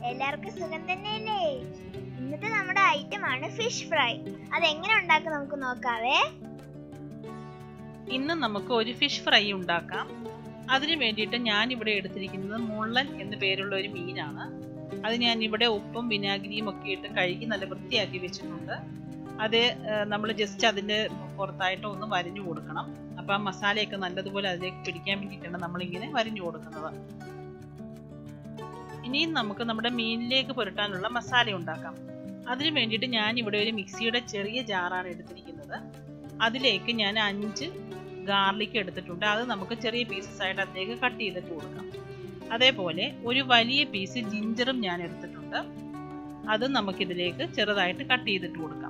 എല്ലാവർക്കും സുഖം തന്നെയല്ലേ ഇന്നത്തെ നമ്മുടെ ഐറ്റം ആണ് ഫിഷ് ഫ്രൈ അതെങ്ങനെ ഉണ്ടാക്കും നമുക്ക് നോക്കാവേ ഇന്ന് നമുക്ക് ഒരു ഫിഷ് ഫ്രൈ ഉണ്ടാക്കാം അതിന് വേണ്ടിയിട്ട് ഞാൻ ഇവിടെ എടുത്തിരിക്കുന്നത് മുള്ളൻ എന്ന് പേരുള്ള ഒരു മീനാണ് അത് ഞാൻ ഇവിടെ ഉപ്പും വിനാഗിരിയും ഒക്കെ ഇട്ട് കഴുകി നല്ല വൃത്തിയാക്കി വെച്ചിട്ടുണ്ട് അത് നമ്മൾ ജസ്റ്റ് അതിൻ്റെ പുറത്തായിട്ട് ഒന്ന് വരിഞ്ഞു കൊടുക്കണം അപ്പോൾ ആ മസാലയൊക്കെ നല്ലതുപോലെ അതിലേക്ക് പിടിക്കാൻ വേണ്ടിയിട്ടാണ് നമ്മളിങ്ങനെ വരിഞ്ഞു കൊടുക്കുന്നത് ഇനിയും നമുക്ക് നമ്മുടെ മീനിലേക്ക് പുരട്ടാനുള്ള മസാല ഉണ്ടാക്കാം അതിന് വേണ്ടിയിട്ട് ഞാൻ ഇവിടെ ഒരു മിക്സിയുടെ ചെറിയ ജാറാണ് എടുത്തിരിക്കുന്നത് അതിലേക്ക് ഞാൻ അഞ്ച് ഗാർലിക് എടുത്തിട്ടുണ്ട് അത് നമുക്ക് ചെറിയ പീസസ് ആയിട്ട് അതിലേക്ക് കട്ട് ചെയ്തിട്ട് കൊടുക്കാം അതേപോലെ ഒരു വലിയ പീസ് ജിഞ്ചറും ഞാൻ എടുത്തിട്ടുണ്ട് അത് നമുക്കിതിലേക്ക് ചെറുതായിട്ട് കട്ട് ചെയ്തിട്ട് കൊടുക്കാം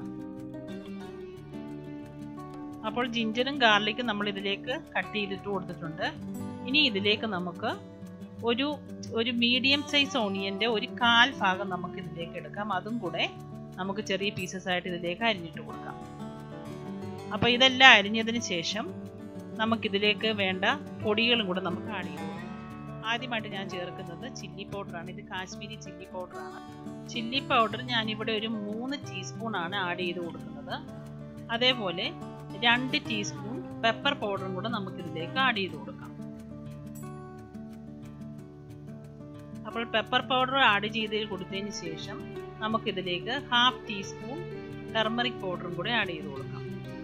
അപ്പോൾ ജിഞ്ചറും ഗാർലിക്കും നമ്മൾ ഇതിലേക്ക് കട്ട് ചെയ്തിട്ട് കൊടുത്തിട്ടുണ്ട് ഇനി ഇതിലേക്ക് നമുക്ക് ഒരു ഒരു മീഡിയം സൈസ് ഓണിയൻ്റെ ഒരു കാൽ ഭാഗം നമുക്ക് ഇതിലേക്ക് എടുക്കാം അതും കൂടെ നമുക്ക് ചെറിയ പീസസ് ആയിട്ട് ഇതിലേക്ക് അരിഞ്ഞിട്ട് കൊടുക്കാം അപ്പോൾ ഇതെല്ലാം അരിഞ്ഞതിന് ശേഷം നമുക്കിതിലേക്ക് വേണ്ട പൊടികളും കൂടെ നമുക്ക് ആഡ് ചെയ്ത് കൊടുക്കാം ആദ്യമായിട്ട് ഞാൻ ചേർക്കുന്നത് ചില്ലി പൗഡറാണ് ഇത് കാശ്മീരി ചില്ലി പൗഡറാണ് ചില്ലി പൗഡർ ഞാനിവിടെ ഒരു മൂന്ന് ടീസ്പൂൺ ആണ് ആഡ് ചെയ്ത് കൊടുക്കുന്നത് അതേപോലെ രണ്ട് ടീസ്പൂൺ പെപ്പർ പൗഡറും കൂടെ നമുക്കിതിലേക്ക് ആഡ് ചെയ്ത് കൊടുക്കാം അപ്പോൾ പെപ്പർ പൗഡർ ആഡ് ചെയ്ത് കൊടുത്തതിന് ശേഷം നമുക്കിതിലേക്ക് ഹാഫ് ടീസ്പൂൺ ടെർമറിക് പൗഡറും കൂടെ ആഡ് ചെയ്ത് കൊടുക്കാം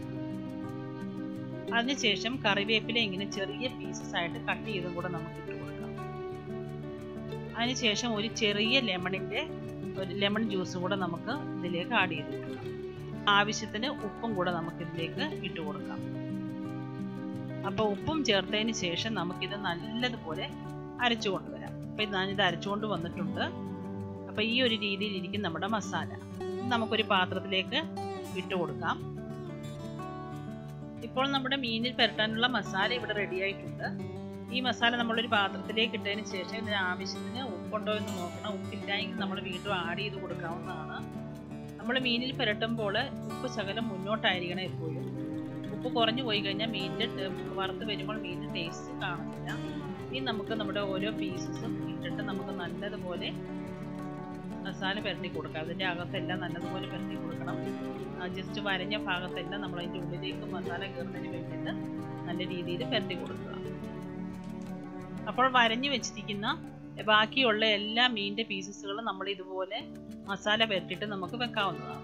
അതിനുശേഷം കറിവേപ്പില ഇങ്ങനെ ചെറിയ പീസസ് ആയിട്ട് കട്ട് ചെയ്തും കൂടെ നമുക്ക് ഇട്ട് കൊടുക്കാം അതിനുശേഷം ഒരു ചെറിയ ലെമണിൻ്റെ ഒരു ലെമൺ ജ്യൂസ് കൂടെ നമുക്ക് ഇതിലേക്ക് ആഡ് ചെയ്ത് കൊടുക്കാം ആവശ്യത്തിന് ഉപ്പും കൂടെ നമുക്ക് ഇതിലേക്ക് ഇട്ട് കൊടുക്കാം അപ്പോൾ ഉപ്പും ചേർത്തതിന് ശേഷം നമുക്കിത് നല്ലതുപോലെ അരച്ചു കൊണ്ടുവരാം അപ്പോൾ ഞാനിത് അരച്ചുകൊണ്ട് വന്നിട്ടുണ്ട് അപ്പോൾ ഈ ഒരു രീതിയിൽ ഇരിക്കും നമ്മുടെ മസാല നമുക്കൊരു പാത്രത്തിലേക്ക് ഇട്ട് കൊടുക്കാം ഇപ്പോൾ നമ്മുടെ മീനിൽ പുരട്ടാനുള്ള മസാല ഇവിടെ റെഡി ആയിട്ടുണ്ട് ഈ മസാല നമ്മളൊരു പാത്രത്തിലേക്ക് ഇട്ടതിന് ശേഷം ഇതിന് ആവശ്യത്തിന് ഉപ്പുണ്ടോ എന്ന് നോക്കണം ഉപ്പില്ലെങ്കിൽ നമ്മൾ വീണ്ടും ആഡ് ചെയ്ത് കൊടുക്കാവുന്നതാണ് നമ്മൾ മീനിൽ പുരട്ടുമ്പോൾ ഉപ്പ് ശകലം മുന്നോട്ടായിരിക്കണം എപ്പോഴും ഉപ്പ് കുറഞ്ഞു പോയി കഴിഞ്ഞാൽ മീനിൻ്റെ വറുത്ത് വരുമ്പോൾ മീനിൻ്റെ ടേസ്റ്റ് കാണത്തില്ല ഇനി നമുക്ക് നമ്മുടെ ഓരോ പീസസും ഇട്ടിട്ട് നമുക്ക് നല്ലതുപോലെ മസാല പുരട്ടി കൊടുക്കാം അതിൻ്റെ അകത്തെല്ലാം നല്ലതുപോലെ പുരട്ടി കൊടുക്കണം ജസ്റ്റ് വരഞ്ഞ ഭാഗത്തെല്ലാം നമ്മൾ അതിൻ്റെ ഉള്ളിലേക്ക് മസാല കയറുന്നതിന് വേണ്ടിയിട്ട് നല്ല രീതിയിൽ പുരട്ടി കൊടുക്കുക അപ്പോൾ വരഞ്ഞു വെച്ചിരിക്കുന്ന ബാക്കിയുള്ള എല്ലാ മീനിൻ്റെ പീസസുകളും നമ്മൾ ഇതുപോലെ മസാല പുരട്ടിയിട്ട് നമുക്ക് വെക്കാവുന്നതാണ്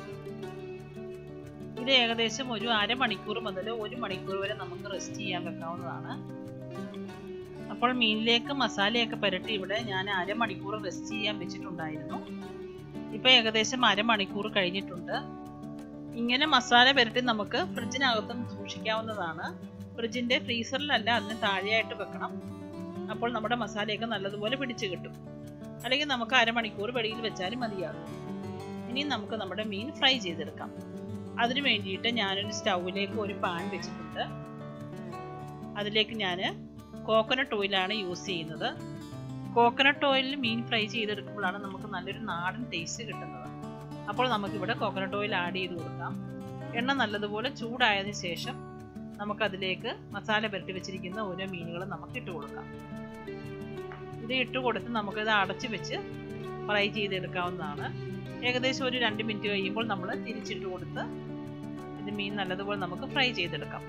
ഇത് ഏകദേശം ഒരു അരമണിക്കൂർ മുതൽ ഒരു മണിക്കൂർ വരെ നമുക്ക് റെസ്റ്റ് ചെയ്യാൻ വെക്കാവുന്നതാണ് അപ്പോൾ മീനിലേക്ക് മസാലയൊക്കെ പുരട്ടി ഇവിടെ ഞാൻ അരമണിക്കൂർ റെസ്റ്റ് ചെയ്യാൻ വെച്ചിട്ടുണ്ടായിരുന്നു ഇപ്പോൾ ഏകദേശം അരമണിക്കൂർ കഴിഞ്ഞിട്ടുണ്ട് ഇങ്ങനെ മസാല പുരട്ടി നമുക്ക് ഫ്രിഡ്ജിനകത്തും സൂക്ഷിക്കാവുന്നതാണ് ഫ്രിഡ്ജിൻ്റെ ഫ്രീസറിലല്ല അതിന് താഴെയായിട്ട് വെക്കണം അപ്പോൾ നമ്മുടെ മസാലയൊക്കെ നല്ലതുപോലെ പിടിച്ചു കിട്ടും അല്ലെങ്കിൽ നമുക്ക് അരമണിക്കൂർ വെളിയിൽ വെച്ചാലും മതിയാകും ഇനി നമുക്ക് നമ്മുടെ മീൻ ഫ്രൈ ചെയ്തെടുക്കാം അതിനു വേണ്ടിയിട്ട് ഞാനൊരു സ്റ്റൗവിലേക്ക് ഒരു പാൻ വെച്ചിട്ടുണ്ട് അതിലേക്ക് ഞാൻ കോക്കനട്ട് ഓയിലാണ് യൂസ് ചെയ്യുന്നത് കോക്കനട്ട് ഓയിലിൽ മീൻ ഫ്രൈ ചെയ്തെടുക്കുമ്പോഴാണ് നമുക്ക് നല്ലൊരു നാടൻ ടേസ്റ്റ് കിട്ടുന്നത് അപ്പോൾ നമുക്കിവിടെ കോക്കനട്ട് ഓയിൽ ആഡ് ചെയ്ത് കൊടുക്കാം എണ്ണ നല്ലതുപോലെ ചൂടായതിനു ശേഷം നമുക്കതിലേക്ക് മസാല പുരട്ടി വെച്ചിരിക്കുന്ന ഓരോ മീനുകളും നമുക്ക് ഇട്ട് കൊടുക്കാം ഇത് ഇട്ട് കൊടുത്ത് നമുക്കിത് അടച്ചു വെച്ച് ഫ്രൈ ചെയ്തെടുക്കാവുന്നതാണ് ഏകദേശം ഒരു രണ്ട് മിനിറ്റ് കഴിയുമ്പോൾ നമ്മൾ തിരിച്ചിട്ട് കൊടുത്ത് ഇത് മീൻ നല്ലതുപോലെ നമുക്ക് ഫ്രൈ ചെയ്തെടുക്കാം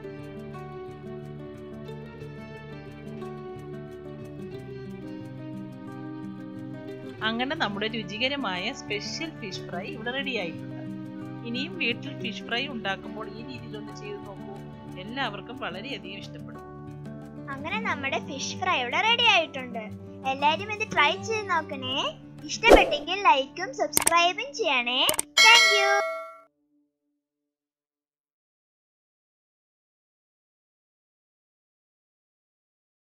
അങ്ങനെ നമ്മുടെ രുചികരമായ സ്പെഷ്യൽ ഫിഷ് ഫ്രൈ ഇവിടെ റെഡി ആയിട്ടുണ്ട് ഇനിയും വീട്ടിൽ ഫിഷ് ഫ്രൈ ഉണ്ടാക്കുമ്പോൾ ഈ രീതിയിലൊന്ന് ചെയ്ത് നോക്കൂ എല്ലാവർക്കും വളരെയധികം ഇഷ്ടപ്പെടും അങ്ങനെ നമ്മുടെ ഫിഷ് ഫ്രൈ ഇവിടെ റെഡി ആയിട്ടുണ്ട് എല്ലാവരും ഇത് ട്രൈ ചെയ്ത് നോക്കണേ ഇഷ്ടപ്പെട്ടെങ്കിൽ ലൈക്കും സബ്സ്ക്രൈബും ചെയ്യണേ താങ്ക്